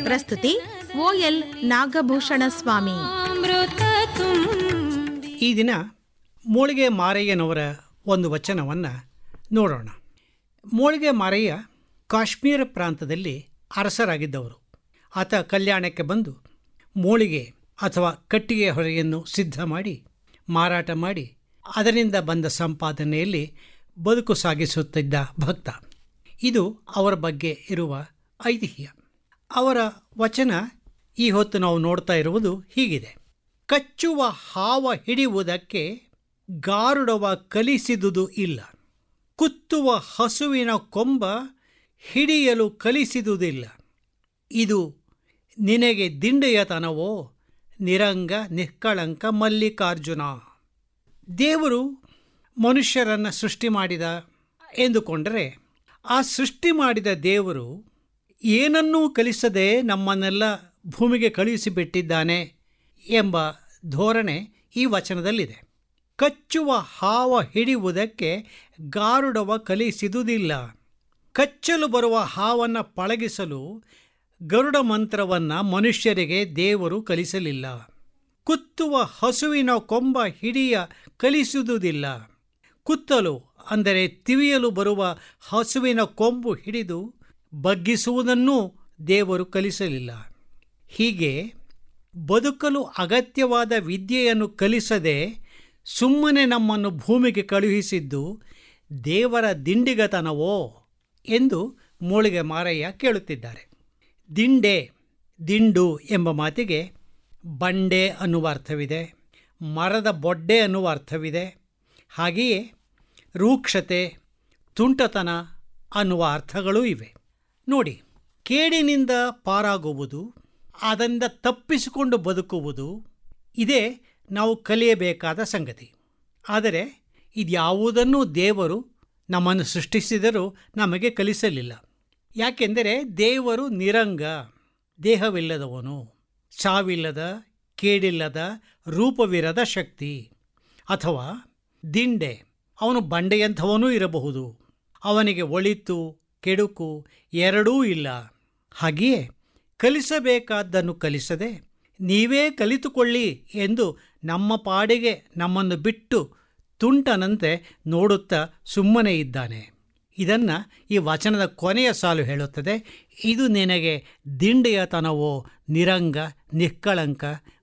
ಪ್ರಸ್ತುತಿ ಓಎಲ್ ನಾಗಭೂಷಣ ಸ್ವಾಮಿ ಅಮೃತ ತುಂಬಿ ಈ ದಿನ ಮೋಳಿಗೆ ಮಾರಯ್ಯನವರ ಒಂದು ವಚನವನ್ನು ನೋಡೋಣ ಮೋಳಿಗೆ ಮಾರಯ್ಯ ಕಾಶ್ಮೀರ ಪ್ರಾಂತದಲ್ಲಿ ಅರಸರಾಗಿದ್ದವರು ಆತ ಕಲ್ಯಾಣಕ್ಕೆ ಬಂದು ಮೋಳಿಗೆ ಅಥವಾ ಕಟ್ಟಿಗೆ ಹೊರೆಯನ್ನು ಸಿದ್ಧ ಮಾಡಿ ಮಾರಾಟ ಮಾಡಿ ಅದರಿಂದ ಬಂದ ಸಂಪಾದನೆಯಲ್ಲಿ ಬದುಕು ಸಾಗಿಸುತ್ತಿದ್ದ ಭಕ್ತ ಇದು ಅವರ ಬಗ್ಗೆ ಇರುವ ಐತಿಹ್ಯ ಅವರ ವಚನ ಈ ಹೊತ್ತು ನಾವು ನೋಡ್ತಾ ಇರುವುದು ಹೀಗಿದೆ ಕಚ್ಚುವ ಹಾವ ಹಿಡಿಯುವುದಕ್ಕೆ ಗಾರುಡವ ಕಲಿಸಿದುದು ಇಲ್ಲ ಕುತ್ತುವ ಹಸುವಿನ ಕೊಂಬ ಹಿಡಿಯಲು ಕಲಿಸಿದುದಿಲ್ಲ ಇದು ನಿನಗೆ ದಿಂಡೆಯತನವೋ ನಿರಂಗ ನಿಷ್ಕಳಂಕ ಮಲ್ಲಿಕಾರ್ಜುನ ದೇವರು ಮನುಷ್ಯರನ್ನು ಸೃಷ್ಟಿ ಮಾಡಿದ ಎಂದುಕೊಂಡರೆ ಆ ಸೃಷ್ಟಿ ಮಾಡಿದ ದೇವರು ಏನನ್ನೂ ಕಲಿಸದೆ ನಮ್ಮನ್ನೆಲ್ಲ ಭೂಮಿಗೆ ಕಳುಹಿಸಿಬಿಟ್ಟಿದ್ದಾನೆ ಎಂಬ ಧೋರಣೆ ಈ ವಚನದಲ್ಲಿದೆ ಕಚ್ಚುವ ಹಾವ ಹಿಡಿಯುವುದಕ್ಕೆ ಗಾರುಡವ ಕಲಿಸಿದುದಿಲ್ಲ ಕಚ್ಚಲು ಬರುವ ಹಾವನ್ನು ಪಳಗಿಸಲು ಗರುಡ ಮಂತ್ರವನ್ನು ಮನುಷ್ಯರಿಗೆ ದೇವರು ಕಲಿಸಲಿಲ್ಲ ಕುತ್ತುವ ಹಸುವಿನ ಕೊಂಬ ಹಿಡಿಯ ಕಲಿಸುವುದಿಲ್ಲ ಕುತ್ತಲು ಅಂದರೆ ತಿವಿಯಲು ಬರುವ ಹಸುವಿನ ಕೊಂಬು ಹಿಡಿದು ಬಗ್ಗಿಸುವುದನ್ನೂ ದೇವರು ಕಲಿಸಲಿಲ್ಲ ಹೀಗೆ ಬದುಕಲು ಅಗತ್ಯವಾದ ವಿದ್ಯೆಯನ್ನು ಕಲಿಸದೆ ಸುಮ್ಮನೆ ನಮ್ಮನ್ನು ಭೂಮಿಗೆ ಕಳುಹಿಸಿದ್ದು ದೇವರ ದಿಂಡಿಗತನವೋ ಎಂದು ಮೋಳಿಗೆ ಮಾರಯ್ಯ ಕೇಳುತ್ತಿದ್ದಾರೆ ದಿಂಡೆ ದಿಂಡು ಎಂಬ ಮಾತಿಗೆ ಬಂಡೆ ಅನ್ನುವ ಅರ್ಥವಿದೆ ಮರದ ಬೊಡ್ಡೆ ಅನ್ನುವ ಅರ್ಥವಿದೆ ಹಾಗೆಯೇ ರೂಕ್ಷತೆ ತುಂಟತನ ಅನ್ನುವ ಅರ್ಥಗಳೂ ಇವೆ ನೋಡಿ ಕೇಡಿನಿಂದ ಪಾರಾಗುವುದು ಅದರಿಂದ ತಪ್ಪಿಸಿಕೊಂಡು ಬದುಕುವುದು ಇದೇ ನಾವು ಕಲಿಯಬೇಕಾದ ಸಂಗತಿ ಆದರೆ ಇದ್ಯಾವುದನ್ನೂ ದೇವರು ನಮ್ಮನ್ನು ಸೃಷ್ಟಿಸಿದರೂ ನಮಗೆ ಕಲಿಸಲಿಲ್ಲ ಯಾಕೆಂದರೆ ದೇವರು ನಿರಂಗ ದೇಹವಿಲ್ಲದವನು ಸಾವಿಲ್ಲದ ಕೇಡಿಲ್ಲದ ರೂಪವಿರದ ಶಕ್ತಿ ಅಥವಾ ದಿಂಡೆ ಅವನು ಬಂಡೆಯಂಥವನೂ ಇರಬಹುದು ಅವನಿಗೆ ಒಳಿತು ಕೆಡುಕು ಎರಡೂ ಇಲ್ಲ ಹಾಗೆಯೇ ಕಲಿಸಬೇಕಾದ್ದನ್ನು ಕಲಿಸದೆ ನೀವೇ ಕಲಿತುಕೊಳ್ಳಿ ಎಂದು ನಮ್ಮ ಪಾಡಿಗೆ ನಮ್ಮನ್ನು ಬಿಟ್ಟು ತುಂಟನಂತೆ ನೋಡುತ್ತಾ ಸುಮ್ಮನೆ ಇದ್ದಾನೆ ಇದನ್ನು ಈ ವಚನದ ಕೊನೆಯ ಸಾಲು ಹೇಳುತ್ತದೆ ಇದು ನಿನಗೆ ದಿಂಡೆಯತನವೋ ನಿರಂಗ ನಿಷ್ಕಳಂಕ